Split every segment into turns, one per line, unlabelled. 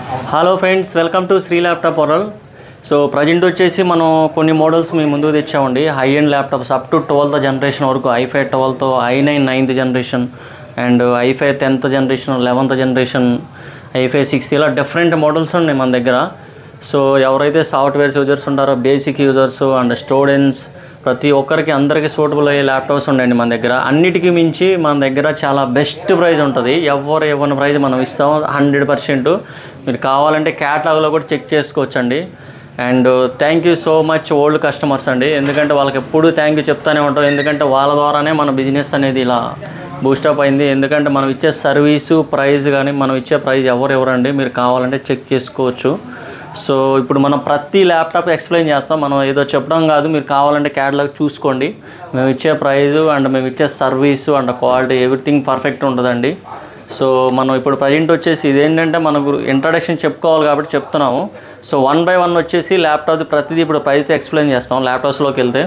hello friends welcome to Sri laptop world so present వచ్చేసి మనం కొన్ని మోడల్స్ మీ ముందుకు తెచ్చామండి high end laptops up to twelfth generation వరకు I five twelfth I nine ninth generation and I five tenth generation eleventh generation I five sixth ఇలా different models ఉన్నాయి మన దగ్గర సో ఎవరైతే సాఫ్ట్వేర్స్ యూజర్స్ ఉంటారో బేసిక్ యూజర్స్ అండ్ స్టూడెంట్స్ ప్రతి ఒక్కరికి అందరికీ సూటబుల్ అయ్యే ల్యాప్టాప్స్ ఉన్నాయండి మన దగ్గర అన్నిటికీ మించి మన దగ్గర చాలా బెస్ట్ ప్రైస్ ఉంటుంది ఎవరు ఇవ్వని ప్రైస్ మనం ఇస్తాం హండ్రెడ్ పర్సెంట్ మీరు కావాలంటే క్యాటలాగ్లో కూడా చెక్ చేసుకోవచ్చండి and thank you so much old customers అండి ఎందుకంటే వాళ్ళకి ఎప్పుడు థ్యాంక్ యూ చెప్తానే ఉంటాం ఎందుకంటే వాళ్ళ ద్వారానే మన బిజినెస్ అనేది ఇలా బూస్టప్ అయింది ఎందుకంటే మనం ఇచ్చే సర్వీసు ప్రైస్ కానీ మనం ఇచ్చే ప్రైస్ ఎవరు ఎవరండి మీరు కావాలంటే చెక్ చేసుకోవచ్చు సో ఇప్పుడు మనం ప్రతి ల్యాప్టాప్ ఎక్స్ప్లెయిన్ చేస్తాం మనం ఏదో చెప్పడం కాదు మీరు కావాలంటే క్యాటలాగ్ చూసుకోండి మేము ఇచ్చే ప్రైస్ అండ్ మేము ఇచ్చే service and quality everything perfect ఉంటుందండి సో మనం ఇప్పుడు ప్రజెంట్ వచ్చేసి ఇదేంటంటే మనకు ఇంట్రడక్షన్ చెప్పుకోవాలి కాబట్టి చెప్తున్నాము సో వన్ బై వన్ వచ్చేసి ల్యాప్టాప్ ప్రతిదీ ఇప్పుడు ప్రైస్ ఎక్స్ప్లెయిన్ చేస్తాం ల్యాప్టాప్స్లోకి వెళ్తే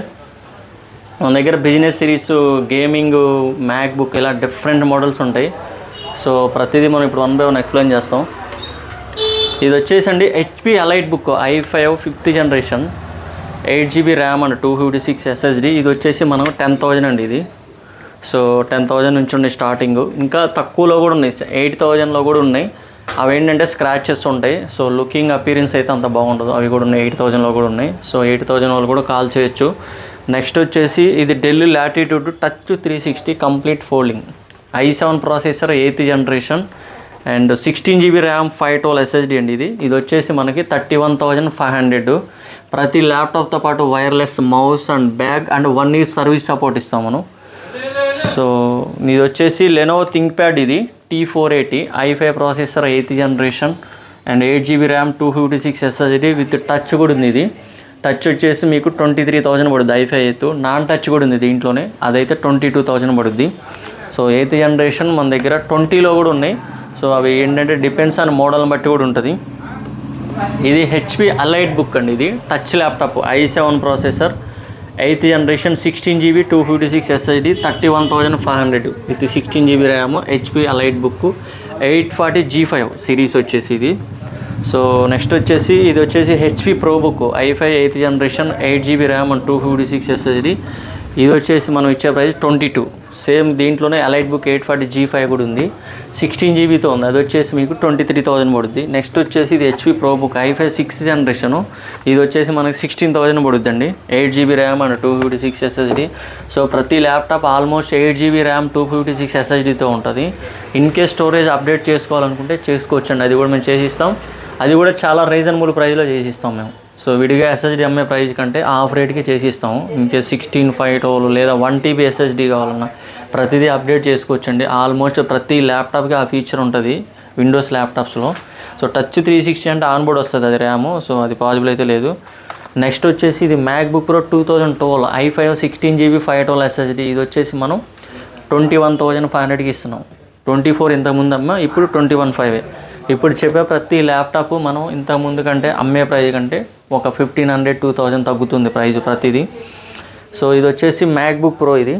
మన దగ్గర business series gaming MacBook ఇలా డిఫరెంట్ మోడల్స్ ఉంటాయి సో ప్రతిదీ మనం ఇప్పుడు వన్ బై వన్ ఎక్స్ప్లెయిన్ చేస్తాం ఇది వచ్చేసండి HP EliteBook I five fifth generation eight GB RAM and two fifty six SSD ఇది వచ్చేసి మనం టెన్ థౌజండ్ అండి ఇది సో టెన్ థౌజండ్ నుంచి ఉన్నాయి స్టార్టింగ్ ఇంకా తక్కువలో కూడా ఉన్నాయి ఎయిట్ థౌజండ్లో కూడా ఉన్నాయి అవి ఏంటంటే స్క్రాచెస్ ఉంటాయి సో లుకింగ్ అపీరెన్స్ అయితే అంత బాగుండదు అవి కూడా ఉన్నాయి ఎయిట్ థౌజండ్లో కూడా ఉన్నాయి సో ఎయిట్ థౌజండ్ వాళ్ళు కూడా కాల్ చేయొచ్చు నెక్స్ట్ వచ్చేసి ఇది Dell latitude touch three sixty complete folding I seven processor eighth generation and sixteen GB RAM five twelve SSD అండి ఇది ఇది వచ్చేసి మనకి thirty one thousand five hundred ప్రతి ల్యాప్టాప్తో పాటు wireless mouse and bag and one year service support ఇస్తాం మనం సో ఇది వచ్చేసి లెనోవో థింక్ ప్యాడ్ ఇది T four eighty I five processor eighth generation and eight GB RAM two fifty six SSD with touch కూడా ఉంది ఇది touch వచ్చేసి మీకు ట్వంటీ త్రీ థౌజండ్ పడుద్ది ఐఫై ఎయిత్ నాన్ టచ్ కూడా ఉంది దీంట్లోనే అదైతే ట్వంటీ టూ థౌజండ్ పడుద్ది సో ఎయిత్ జనరేషన్ మన దగ్గర ట్వంటీలో కూడా ఉన్నాయి సో అవి ఏంటంటే డిపెండ్స్ ఆన్ మోడల్ని బట్టి కూడా ఉంటుంది ఇది హెచ్పి అలైట్ బుక్ అండి ఇది touch laptop I seven processor eighth generation sixteen GB two fifty six SSD thirty one thousand five hundred with sixteen GB RAM HP EliteBook eight forty G five series వచ్చేసి ఇది so next వచ్చేసి ఇది వచ్చేసి HP ProBook I five eighth generation eight GB RAM and two fifty six SSD ఇది వచ్చేసి మనం ఇచ్చే price twenty two same దీంట్లోనే EliteBook eight forty G five కూడా ఉంది సిక్స్టీన్ జీబీతో ఉంది అది వచ్చేసి మీకు ట్వంటీ త్రీ థౌసండ్ పడుద్ది నెక్స్ట్ వచ్చేసి ఇది HP ProBook I five six generation ఇది వచ్చేసి మనకి సిక్స్టీన్ థౌసండ్ పడుద్ది అండి eight GB RAM and two fifty six SSD so ప్రతి laptop almost eight GB RAM two fifty six ఎస్ఎస్డితో ఉంటుంది ఇన్ కేస్ స్టోరేజ్ అప్డేట్ చేసుకోవాలనుకుంటే చేసుకోవచ్చండి అది కూడా మేము చేసిస్తాం అది కూడా చాలా రీజనబుల్ ప్రైస్లో చేసిస్తాం మేము సో విడిగా ఎస్ఎస్డి అమ్మే ప్రైస్ కంటే హాఫ్ రేట్కి చేసిస్తాము ఇంకేస్ సిక్స్టీన్ ఫైవ్ టోల్ లేదా వన్ టీబీ ఎస్ఎస్డి కావాలన్నా ప్రతిదీ అప్డేట్ చేసుకోవచ్చండి ఆల్మోస్ట్ ప్రతి ల్యాప్టాప్కి ఆ ఫీచర్ ఉంటుంది విండోస్ ల్యాప్టాప్స్లో సో టచ్ త్రీ సిక్స్టీ అంటే ఆన్ బోర్డ్ వస్తుంది అది ర్యామ్ సో అది పాసిబుల్ అయితే లేదు నెక్స్ట్ వచ్చేసి ఇది MacBook pro two thousand twelve I five sixteen GB five twelve SSD ఇది వచ్చేసి మనం ట్వంటీ వన్ థౌజండ్ ఫైవ్ హండ్రెడ్కి ఇస్తున్నాం ట్వంటీ ఫోర్ ఇంతకుముందు అమ్మ ఇప్పుడు ట్వంటీ వన్ ఫైవ్ ఇప్పుడు చెప్పే ప్రతి ల్యాప్టాప్ మనం ఇంతకుముందు కంటే అమ్మే ప్రైస్ కంటే ఒక ఫిఫ్టీన్ హండ్రెడ్ టూ థౌజండ్ తగ్గుతుంది ప్రైస్ ప్రతిదీ సో ఇది వచ్చేసి మ్యాక్ బుక్ ప్రో ఇది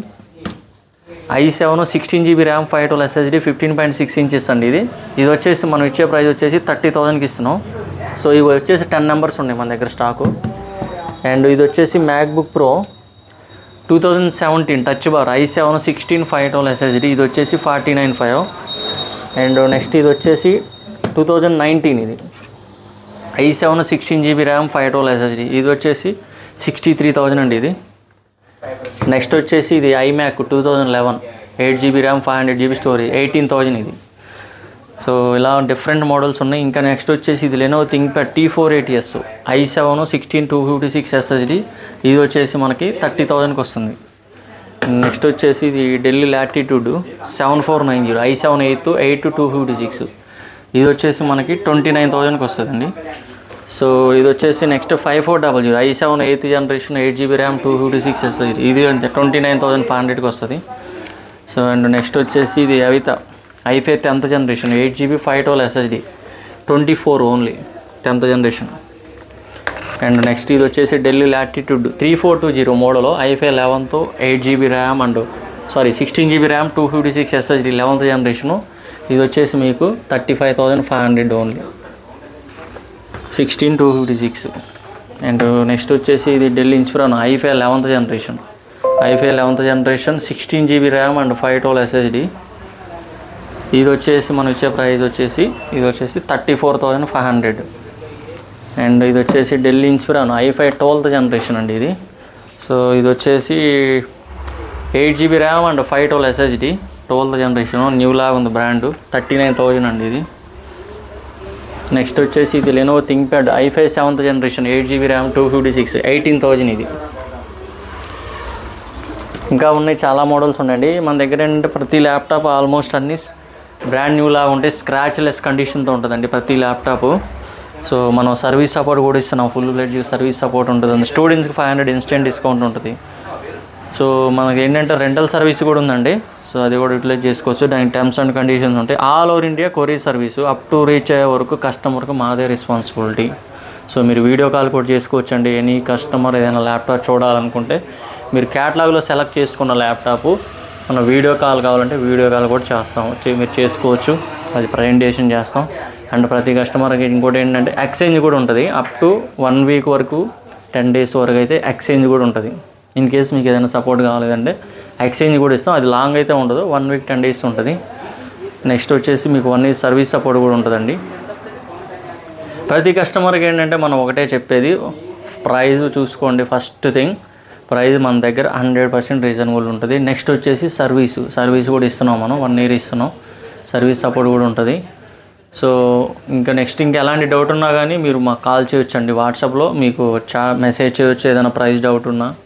I seven sixteen GB RAM five twelve SSD fifteen point six inches అండి ఇది ఇది వచ్చేసి మనం ఇచ్చే ప్రైస్ వచ్చేసి థర్టీ థౌజండ్కి ఇస్తున్నాం సో ఇవి వచ్చేసి టెన్ నెంబర్స్ ఉన్నాయి మన దగ్గర స్టాకు అండ్ ఇది వచ్చేసి MacBook pro two thousand seventeen touch bar I seven sixteen five twelve SSD ఇది వచ్చేసి forty nine five and next ఇది వచ్చేసి టూ థౌజండ్ నైన్టీన్ ఇది I seven sixteen GB RAM five twelve SSD ఇది వచ్చేసి sixty three thousand అండి ఇది next వచ్చేసి ఇది iMac two thousand eleven eight GB RAM five hundred GB storage eighteen thousand ఇది సో ఇలా డిఫరెంట్ మోడల్స్ ఉన్నాయి ఇంకా నెక్స్ట్ వచ్చేసి ఇది Lenovo ThinkPad T four eighty s I seven sixteen two fifty six SSD ఇది వచ్చేసి మనకి థర్టీ థౌజండ్కి వస్తుంది నెక్స్ట్ వచ్చేసి ఇది Dell latitude seven four nine zero I seven eighth eight two fifty six ఇది వచ్చేసి మనకి ట్వంటీ నైన్ థౌజండ్కి వస్తుందండి సో ఇది వచ్చేసి next five four double zero I seven eighth generation eight GB RAM two fifty six SSD ఇది అంతే twenty nine thousand five హండ్రెడ్కి వస్తుంది సో అండ్ నెక్స్ట్ వచ్చేసి ఇది అవిత i five tenth generation eight GB five twelve SSD twenty four only tenth generation and next ఇది వచ్చేసి Dell Latitude three four two zero model i five లెవెన్తో eight GB RAM and sorry sixteen GB RAM two fifty six SSD eleventh generation ఇది వచ్చేసి మీకు thirty five thousand five hundred only sixteen two fifty six and next వచ్చేసి ఇది Dell Inspiron i five eleventh generation i five eleventh generation sixteen GB RAM and five twelve SSD ఇది వచ్చేసి మనం ఇచ్చే price వచ్చేసి ఇది వచ్చేసి thirty four thousand five hundred and ఇది వచ్చేసి Dell Inspiron i five twelfth generation అండి ఇది సో ఇది వచ్చేసి eight GB RAM and five twelve SSD twelfth generation new లాగా ఉంది బ్రాండ్ థర్టీ నైన్ థౌజండ్ అండి ఇది నెక్స్ట్ వచ్చేసి ఇది Lenovo ThinkPad i five seventh generation eight GB RAM two fifty six eighteen thousand ఇది ఇంకా ఉన్నాయి చాలా మోడల్స్ ఉన్నాయండి మన దగ్గర ఏంటంటే ప్రతి ల్యాప్టాప్ ఆల్మోస్ట్ అన్ని బ్రాండ్ న్యూ లాగా ఉంటాయి స్క్రాచ్ లెస్ కండిషన్తో ఉంటుందండి ప్రతి ల్యాప్టాప్ సో మనం సర్వీస్ సపోర్ట్ కూడా ఇస్తున్నాం ఫుల్ ఫ్లెడ్జ్ సర్వీస్ సపోర్ట్ ఉంటుంది స్టూడెంట్స్కి ఫైవ్ హండ్రెడ్ ఇన్స్టెంట్ డిస్కౌంట్ ఉంటుంది సో మనకి ఏంటంటే రెంటల్ సర్వీస్ కూడా ఉందండి సో అది కూడా యూటిలైజ్ చేసుకోవచ్చు దానికి టర్మ్స్ అండ్ కండిషన్స్ ఉంటాయి all over India courier service up to reach అయ్యే వరకు కస్టమర్కి మాదే రెస్పాన్సిబిలిటీ సో మీరు వీడియో కాల్ కూడా చేసుకోవచ్చు అండి ఎనీ కస్టమర్ ఏదైనా ల్యాప్టాప్ చూడాలనుకుంటే మీరు క్యాటలాగ్లో సెలెక్ట్ చేసుకున్న ల్యాప్టాప్ మన వీడియో కాల్ కావాలంటే వీడియో కాల్ కూడా చేస్తాం చే- మీరు చేసుకోవచ్చు అది ప్రజెంటేషన్ చేస్తాం అండ్ ప్రతి కస్టమర్కి ఇంకోటి ఏంటంటే ఎక్స్చేంజ్ కూడా ఉంటుంది అప్ టు వన్ వీక్ వరకు టెన్ డేస్ వరకు అయితే ఎక్స్చేంజ్ కూడా ఉంటుంది ఇన్ కేస్ మీకు ఏదైనా సపోర్ట్ కావాలంటే ఎక్స్చేంజ్ కూడా ఇస్తాం అది లాంగ్ అయితే ఉండదు వన్ వీక్ టెన్ డేస్ ఉంటుంది నెక్స్ట్ వచ్చేసి మీకు వన్ ఇయర్ సర్వీస్ సపోర్ట్ కూడా ఉంటుందండి ప్రతి కస్టమర్కి ఏంటంటే మనం ఒకటే చెప్పేది ప్రైస్ చూసుకోండి ఫస్ట్ థింగ్ ప్రైస్ మన దగ్గర హండ్రెడ్ పర్సెంట్ రీజనబుల్ ఉంటుంది నెక్స్ట్ వచ్చేసి సర్వీసు సర్వీస్ కూడా ఇస్తున్నాం మనం వన్ ఇయర్ ఇస్తున్నాం సర్వీస్ సపోర్ట్ కూడా ఉంటుంది సో ఇంకా నెక్స్ట్ ఇంకా ఎలాంటి డౌట్ ఉన్నా కానీ మీరు మాకు కాల్ చేయొచ్చండి వాట్సాప్లో మీకు చా మెసేజ్ చేయొచ్చు ఏదైనా ప్రైస్ డౌట్ ఉన్నా